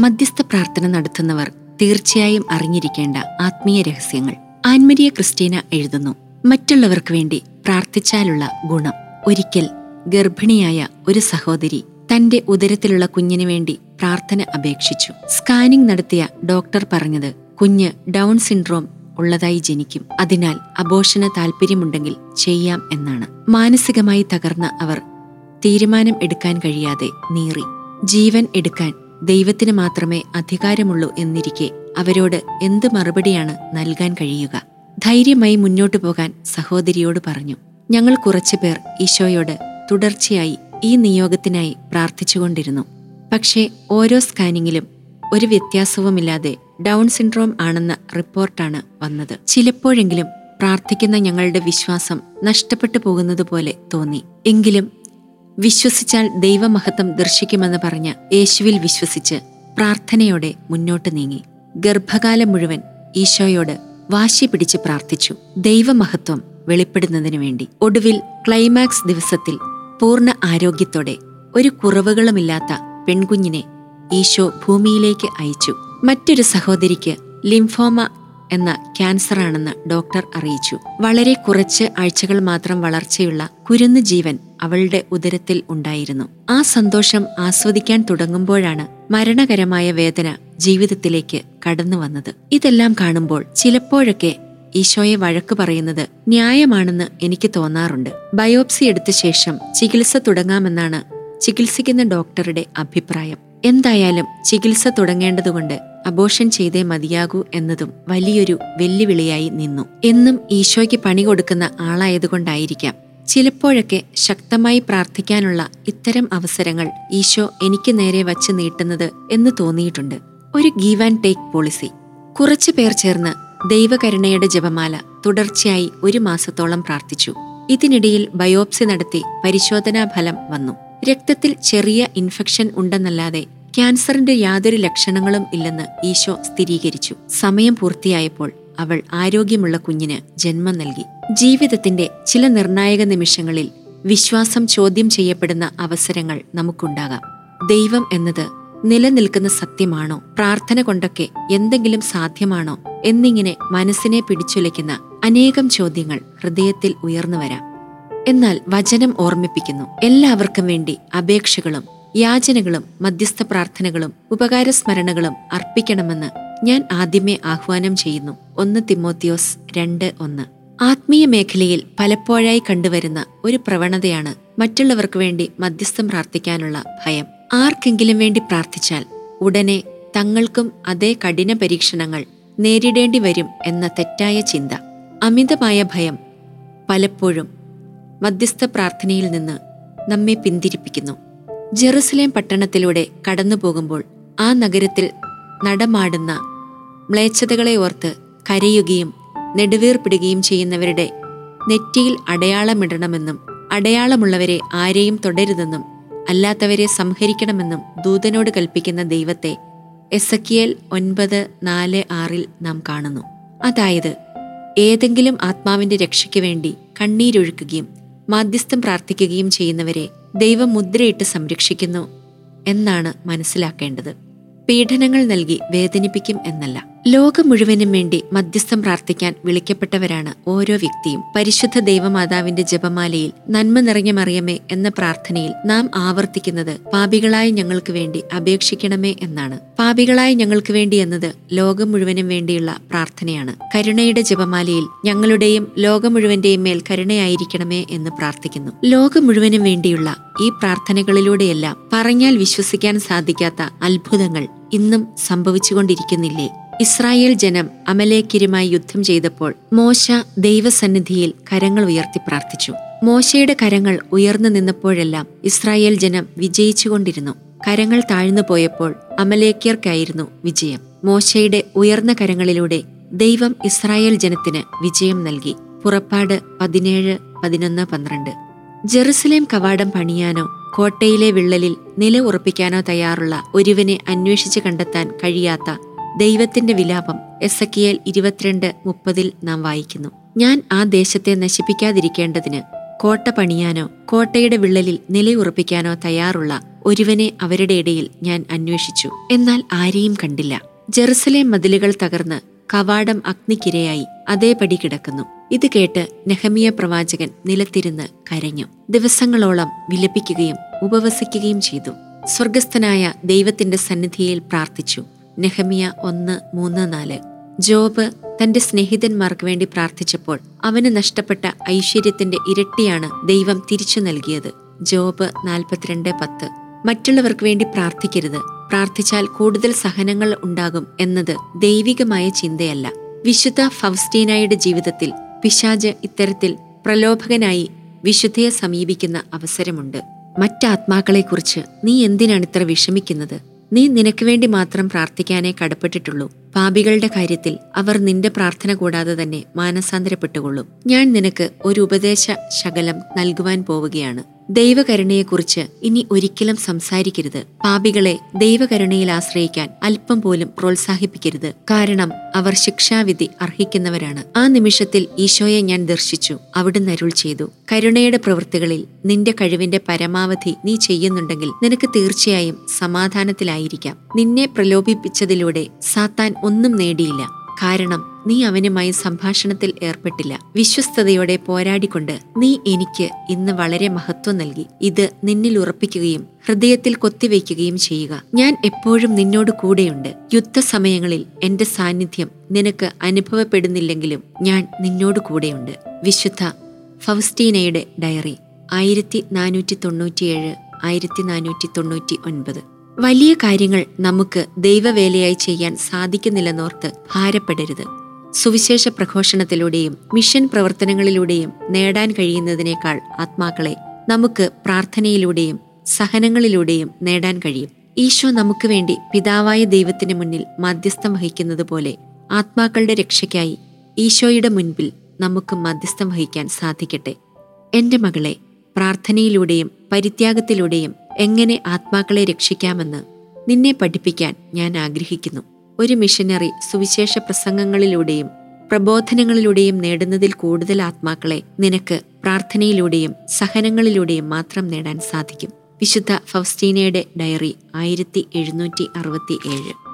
മധ്യസ്ഥ പ്രാർത്ഥന നടത്തുന്നവർ തീർച്ചയായും അറിഞ്ഞിരിക്കേണ്ട ആത്മീയ രഹസ്യങ്ങൾ ആൻമരിയ ക്രിസ്റ്റീന എഴുതുന്നു മറ്റുള്ളവർക്ക് വേണ്ടി പ്രാർത്ഥിച്ചാലുള്ള ഗുണം ഒരിക്കൽ ഗർഭിണിയായ ഒരു സഹോദരി തന്റെ ഉദരത്തിലുള്ള കുഞ്ഞിനു വേണ്ടി പ്രാർത്ഥന അപേക്ഷിച്ചു സ്കാനിംഗ് നടത്തിയ ഡോക്ടർ പറഞ്ഞത് കുഞ്ഞ് ഡൗൺ സിൻഡ്രോം ഉള്ളതായി ജനിക്കും അതിനാൽ അബോഷന് താല്പര്യമുണ്ടെങ്കിൽ ചെയ്യാം എന്നാണ് മാനസികമായി തകർന്ന അവർ തീരുമാനം എടുക്കാൻ കഴിയാതെ നീറി ജീവൻ എടുക്കാൻ ദൈവത്തിന് മാത്രമേ അധികാരമുള്ളൂ എന്നിരിക്കെ അവരോട് എന്ത് മറുപടിയാണ് നൽകാൻ കഴിയുക ധൈര്യമായി മുന്നോട്ടു പോകാൻ സഹോദരിയോട് പറഞ്ഞു ഞങ്ങൾ കുറച്ചുപേർ ഈശോയോട് തുടർച്ചയായി ഈ നിയോഗത്തിനായി പ്രാർത്ഥിച്ചുകൊണ്ടിരുന്നു പക്ഷേ ഓരോ സ്കാനിങ്ങിലും ഒരു വ്യത്യാസവുമില്ലാതെ ഡൗൺ സിൻഡ്രോം ആണെന്ന റിപ്പോർട്ടാണ് വന്നത് ചിലപ്പോഴെങ്കിലും പ്രാർത്ഥിക്കുന്ന ഞങ്ങളുടെ വിശ്വാസം നഷ്ടപ്പെട്ടു പോകുന്നതുപോലെ തോന്നി എങ്കിലും വിശ്വസിച്ചാൽ ദൈവമഹത്വം ദർശിക്കുമെന്ന് പറഞ്ഞ യേശുവിൽ വിശ്വസിച്ച് പ്രാർത്ഥനയോടെ മുന്നോട്ട് നീങ്ങി ഗർഭകാലം മുഴുവൻ ഈശോയോട് വാശി പിടിച്ച് പ്രാർത്ഥിച്ചു ദൈവമഹത്വം വെളിപ്പെടുന്നതിനു വേണ്ടി ഒടുവിൽ ക്ലൈമാക്സ് ദിവസത്തിൽ പൂർണ്ണ ആരോഗ്യത്തോടെ ഒരു കുറവുകളുമില്ലാത്ത പെൺകുഞ്ഞിനെ ഈശോ ഭൂമിയിലേക്ക് അയച്ചു മറ്റൊരു സഹോദരിക്ക് ലിംഫോമ എന്ന ക്യാൻസറാണെന്ന് ഡോക്ടർ അറിയിച്ചു വളരെ കുറച്ച് ആഴ്ചകൾ മാത്രം വളർച്ചയുള്ള കുരുന്നു ജീവൻ അവളുടെ ഉദരത്തിൽ ഉണ്ടായിരുന്നു ആ സന്തോഷം ആസ്വദിക്കാൻ തുടങ്ങുമ്പോഴാണ് മരണകരമായ വേദന ജീവിതത്തിലേക്ക് കടന്നു വന്നത് ഇതെല്ലാം കാണുമ്പോൾ ചിലപ്പോഴൊക്കെ ഈശോയെ വഴക്കു പറയുന്നത് ന്യായമാണെന്ന് എനിക്ക് തോന്നാറുണ്ട് ബയോപ്സി എടുത്ത ശേഷം ചികിത്സ തുടങ്ങാമെന്നാണ് ചികിത്സിക്കുന്ന ഡോക്ടറുടെ അഭിപ്രായം എന്തായാലും ചികിത്സ തുടങ്ങേണ്ടതുകൊണ്ട് അബോഷൻ ചെയ്തേ മതിയാകൂ എന്നതും വലിയൊരു വെല്ലുവിളിയായി നിന്നു എന്നും ഈശോയ്ക്ക് പണി കൊടുക്കുന്ന ആളായതുകൊണ്ടായിരിക്കാം ചിലപ്പോഴൊക്കെ ശക്തമായി പ്രാർത്ഥിക്കാനുള്ള ഇത്തരം അവസരങ്ങൾ ഈശോ എനിക്ക് നേരെ വച്ച് നീട്ടുന്നത് എന്ന് തോന്നിയിട്ടുണ്ട് ഒരു ഗീവ് ആൻഡ് ടേക്ക് പോളിസി കുറച്ചു പേർ ചേർന്ന് ദൈവകരുണയുടെ ജപമാല തുടർച്ചയായി ഒരു മാസത്തോളം പ്രാർത്ഥിച്ചു ഇതിനിടയിൽ ബയോപ്സി നടത്തി പരിശോധനാ ഫലം വന്നു രക്തത്തിൽ ചെറിയ ഇൻഫെക്ഷൻ ഉണ്ടെന്നല്ലാതെ ക്യാൻസറിന്റെ യാതൊരു ലക്ഷണങ്ങളും ഇല്ലെന്ന് ഈശോ സ്ഥിരീകരിച്ചു സമയം പൂർത്തിയായപ്പോൾ അവൾ ആരോഗ്യമുള്ള കുഞ്ഞിന് ജന്മം നൽകി ജീവിതത്തിന്റെ ചില നിർണായക നിമിഷങ്ങളിൽ വിശ്വാസം ചോദ്യം ചെയ്യപ്പെടുന്ന അവസരങ്ങൾ നമുക്കുണ്ടാകാം ദൈവം എന്നത് നിലനിൽക്കുന്ന സത്യമാണോ പ്രാർത്ഥന കൊണ്ടൊക്കെ എന്തെങ്കിലും സാധ്യമാണോ എന്നിങ്ങനെ മനസ്സിനെ പിടിച്ചുലയ്ക്കുന്ന അനേകം ചോദ്യങ്ങൾ ഹൃദയത്തിൽ ഉയർന്നു വരാം എന്നാൽ വചനം ഓർമ്മിപ്പിക്കുന്നു എല്ലാവർക്കും വേണ്ടി അപേക്ഷകളും യാചനകളും മധ്യസ്ഥ പ്രാർത്ഥനകളും ഉപകാരസ്മരണകളും അർപ്പിക്കണമെന്ന് ഞാൻ ആദ്യമേ ആഹ്വാനം ചെയ്യുന്നു ഒന്ന് തിമോത്തിയോസ് രണ്ട് ഒന്ന് ആത്മീയ മേഖലയിൽ പലപ്പോഴായി കണ്ടുവരുന്ന ഒരു പ്രവണതയാണ് മറ്റുള്ളവർക്ക് വേണ്ടി മധ്യസ്ഥം പ്രാർത്ഥിക്കാനുള്ള ഭയം ആർക്കെങ്കിലും വേണ്ടി പ്രാർത്ഥിച്ചാൽ ഉടനെ തങ്ങൾക്കും അതേ കഠിന പരീക്ഷണങ്ങൾ നേരിടേണ്ടി വരും എന്ന തെറ്റായ ചിന്ത അമിതമായ ഭയം പലപ്പോഴും മധ്യസ്ഥ പ്രാർത്ഥനയിൽ നിന്ന് നമ്മെ പിന്തിരിപ്പിക്കുന്നു ജെറുസലേം പട്ടണത്തിലൂടെ കടന്നു പോകുമ്പോൾ ആ നഗരത്തിൽ നടമാടുന്ന മ്ലേച്ഛതകളെ ഓർത്ത് കരയുകയും നെടുവീർപ്പിടുകയും ചെയ്യുന്നവരുടെ നെറ്റിയിൽ അടയാളമിടണമെന്നും അടയാളമുള്ളവരെ ആരെയും തുടരുതെന്നും അല്ലാത്തവരെ സംഹരിക്കണമെന്നും ദൂതനോട് കൽപ്പിക്കുന്ന ദൈവത്തെ എസക്കിയേൽ ഒൻപത് നാല് ആറിൽ നാം കാണുന്നു അതായത് ഏതെങ്കിലും ആത്മാവിന്റെ രക്ഷയ്ക്ക് വേണ്ടി കണ്ണീരൊഴുക്കുകയും മാധ്യസ്ഥം പ്രാർത്ഥിക്കുകയും ചെയ്യുന്നവരെ ദൈവം മുദ്രയിട്ട് സംരക്ഷിക്കുന്നു എന്നാണ് മനസ്സിലാക്കേണ്ടത് പീഡനങ്ങൾ നൽകി വേദനിപ്പിക്കും എന്നല്ല ലോകം മുഴുവനും വേണ്ടി മധ്യസ്ഥം പ്രാർത്ഥിക്കാൻ വിളിക്കപ്പെട്ടവരാണ് ഓരോ വ്യക്തിയും പരിശുദ്ധ ദൈവമാതാവിന്റെ ജപമാലയിൽ നന്മ നിറഞ്ഞ മറിയമേ എന്ന പ്രാർത്ഥനയിൽ നാം ആവർത്തിക്കുന്നത് പാപികളായ ഞങ്ങൾക്ക് വേണ്ടി അപേക്ഷിക്കണമേ എന്നാണ് പാപികളായ ഞങ്ങൾക്ക് വേണ്ടി എന്നത് ലോകം മുഴുവനും വേണ്ടിയുള്ള പ്രാർത്ഥനയാണ് കരുണയുടെ ജപമാലയിൽ ഞങ്ങളുടെയും ലോകം മുഴുവന്റെയും മേൽ കരുണയായിരിക്കണമേ എന്ന് പ്രാർത്ഥിക്കുന്നു ലോകം മുഴുവനും വേണ്ടിയുള്ള ഈ പ്രാർത്ഥനകളിലൂടെയെല്ലാം പറഞ്ഞാൽ വിശ്വസിക്കാൻ സാധിക്കാത്ത അത്ഭുതങ്ങൾ ഇന്നും സംഭവിച്ചുകൊണ്ടിരിക്കുന്നില്ലേ ഇസ്രായേൽ ജനം അമലേക്കിരുമായി യുദ്ധം ചെയ്തപ്പോൾ മോശ ദൈവസന്നിധിയിൽ കരങ്ങൾ ഉയർത്തി പ്രാർത്ഥിച്ചു മോശയുടെ കരങ്ങൾ ഉയർന്നു നിന്നപ്പോഴെല്ലാം ഇസ്രായേൽ ജനം വിജയിച്ചുകൊണ്ടിരുന്നു കരങ്ങൾ താഴ്ന്നു പോയപ്പോൾ അമലേക്യർക്കായിരുന്നു വിജയം മോശയുടെ ഉയർന്ന കരങ്ങളിലൂടെ ദൈവം ഇസ്രായേൽ ജനത്തിന് വിജയം നൽകി പുറപ്പാട് പതിനേഴ് പതിനൊന്ന് പന്ത്രണ്ട് ജെറുസലേം കവാടം പണിയാനോ കോട്ടയിലെ വിള്ളലിൽ നില ഉറപ്പിക്കാനോ തയ്യാറുള്ള ഒരുവനെ അന്വേഷിച്ച് കണ്ടെത്താൻ കഴിയാത്ത ദൈവത്തിന്റെ വിലാപം എസക്കിയേൽ ഇരുപത്തിരണ്ട് മുപ്പതിൽ നാം വായിക്കുന്നു ഞാൻ ആ ദേശത്തെ നശിപ്പിക്കാതിരിക്കേണ്ടതിന് കോട്ട പണിയാനോ കോട്ടയുടെ വിള്ളലിൽ നിലയുറപ്പിക്കാനോ തയ്യാറുള്ള ഒരുവനെ അവരുടെ ഇടയിൽ ഞാൻ അന്വേഷിച്ചു എന്നാൽ ആരെയും കണ്ടില്ല ജെറുസലേം മതിലുകൾ തകർന്ന് കവാടം അഗ്നിക്കിരയായി അതേപടി കിടക്കുന്നു ഇത് കേട്ട് നെഹമിയ പ്രവാചകൻ നിലത്തിരുന്ന് കരഞ്ഞു ദിവസങ്ങളോളം വിലപിക്കുകയും ഉപവസിക്കുകയും ചെയ്തു സ്വർഗസ്ഥനായ ദൈവത്തിന്റെ സന്നിധിയിൽ പ്രാർത്ഥിച്ചു നെഹമിയ ഒന്ന് മൂന്ന് നാല് ജോബ് തന്റെ സ്നേഹിതന്മാർക്ക് വേണ്ടി പ്രാർത്ഥിച്ചപ്പോൾ അവന് നഷ്ടപ്പെട്ട ഐശ്വര്യത്തിന്റെ ഇരട്ടിയാണ് ദൈവം തിരിച്ചു നൽകിയത് ജോബ് നാൽപ്പത്തിരണ്ട് പത്ത് മറ്റുള്ളവർക്ക് വേണ്ടി പ്രാർത്ഥിക്കരുത് പ്രാർത്ഥിച്ചാൽ കൂടുതൽ സഹനങ്ങൾ ഉണ്ടാകും എന്നത് ദൈവികമായ ചിന്തയല്ല വിശുദ്ധ ഫൗസ്റ്റീനായുടെ ജീവിതത്തിൽ പിശാജ് ഇത്തരത്തിൽ പ്രലോഭകനായി വിശുദ്ധയെ സമീപിക്കുന്ന അവസരമുണ്ട് മറ്റാത്മാക്കളെക്കുറിച്ച് നീ എന്തിനാണ് ഇത്ര വിഷമിക്കുന്നത് നീ നിനക്ക് വേണ്ടി മാത്രം പ്രാർത്ഥിക്കാനേ കടപ്പെട്ടിട്ടുള്ളൂ പാപികളുടെ കാര്യത്തിൽ അവർ നിന്റെ പ്രാർത്ഥന കൂടാതെ തന്നെ മാനസാന്തരപ്പെട്ടുകൊള്ളും ഞാൻ നിനക്ക് ഒരു ഉപദേശ ശകലം നൽകുവാൻ പോവുകയാണ് ദൈവകരുണയെക്കുറിച്ച് ഇനി ഒരിക്കലും സംസാരിക്കരുത് പാപികളെ ദൈവകരുണയിൽ ആശ്രയിക്കാൻ അല്പം പോലും പ്രോത്സാഹിപ്പിക്കരുത് കാരണം അവർ ശിക്ഷാവിധി അർഹിക്കുന്നവരാണ് ആ നിമിഷത്തിൽ ഈശോയെ ഞാൻ ദർശിച്ചു അവിടുന്ന് അരുൾ ചെയ്തു കരുണയുടെ പ്രവൃത്തികളിൽ നിന്റെ കഴിവിന്റെ പരമാവധി നീ ചെയ്യുന്നുണ്ടെങ്കിൽ നിനക്ക് തീർച്ചയായും സമാധാനത്തിലായിരിക്കാം നിന്നെ പ്രലോഭിപ്പിച്ചതിലൂടെ സാത്താൻ ഒന്നും നേടിയില്ല കാരണം നീ അവനുമായി സംഭാഷണത്തിൽ ഏർപ്പെട്ടില്ല വിശ്വസ്തയോടെ പോരാടിക്കൊണ്ട് നീ എനിക്ക് ഇന്ന് വളരെ മഹത്വം നൽകി ഇത് നിന്നിൽ ഉറപ്പിക്കുകയും ഹൃദയത്തിൽ കൊത്തിവെക്കുകയും ചെയ്യുക ഞാൻ എപ്പോഴും നിന്നോട് കൂടെയുണ്ട് യുദ്ധസമയങ്ങളിൽ എന്റെ സാന്നിധ്യം നിനക്ക് അനുഭവപ്പെടുന്നില്ലെങ്കിലും ഞാൻ നിന്നോട് കൂടെയുണ്ട് വിശുദ്ധ ഫൗസ്റ്റീനയുടെ ഡയറി ആയിരത്തി നാനൂറ്റി തൊണ്ണൂറ്റിയേഴ് ആയിരത്തി നാനൂറ്റി തൊണ്ണൂറ്റി ഒൻപത് വലിയ കാര്യങ്ങൾ നമുക്ക് ദൈവവേലയായി ചെയ്യാൻ സാധിക്കുന്നില്ലെന്നോർത്ത് ഭാരപ്പെടരുത് സുവിശേഷ പ്രഘോഷണത്തിലൂടെയും മിഷൻ പ്രവർത്തനങ്ങളിലൂടെയും നേടാൻ കഴിയുന്നതിനേക്കാൾ ആത്മാക്കളെ നമുക്ക് പ്രാർത്ഥനയിലൂടെയും സഹനങ്ങളിലൂടെയും നേടാൻ കഴിയും ഈശോ നമുക്ക് വേണ്ടി പിതാവായ ദൈവത്തിന് മുന്നിൽ മധ്യസ്ഥം വഹിക്കുന്നത് പോലെ ആത്മാക്കളുടെ രക്ഷയ്ക്കായി ഈശോയുടെ മുൻപിൽ നമുക്ക് മധ്യസ്ഥം വഹിക്കാൻ സാധിക്കട്ടെ എന്റെ മകളെ പ്രാർത്ഥനയിലൂടെയും പരിത്യാഗത്തിലൂടെയും എങ്ങനെ ആത്മാക്കളെ രക്ഷിക്കാമെന്ന് നിന്നെ പഠിപ്പിക്കാൻ ഞാൻ ആഗ്രഹിക്കുന്നു ഒരു മിഷനറി സുവിശേഷ പ്രസംഗങ്ങളിലൂടെയും പ്രബോധനങ്ങളിലൂടെയും നേടുന്നതിൽ കൂടുതൽ ആത്മാക്കളെ നിനക്ക് പ്രാർത്ഥനയിലൂടെയും സഹനങ്ങളിലൂടെയും മാത്രം നേടാൻ സാധിക്കും വിശുദ്ധ ഫൗസ്റ്റീനയുടെ ഡയറി ആയിരത്തി എഴുന്നൂറ്റി അറുപത്തി ഏഴ്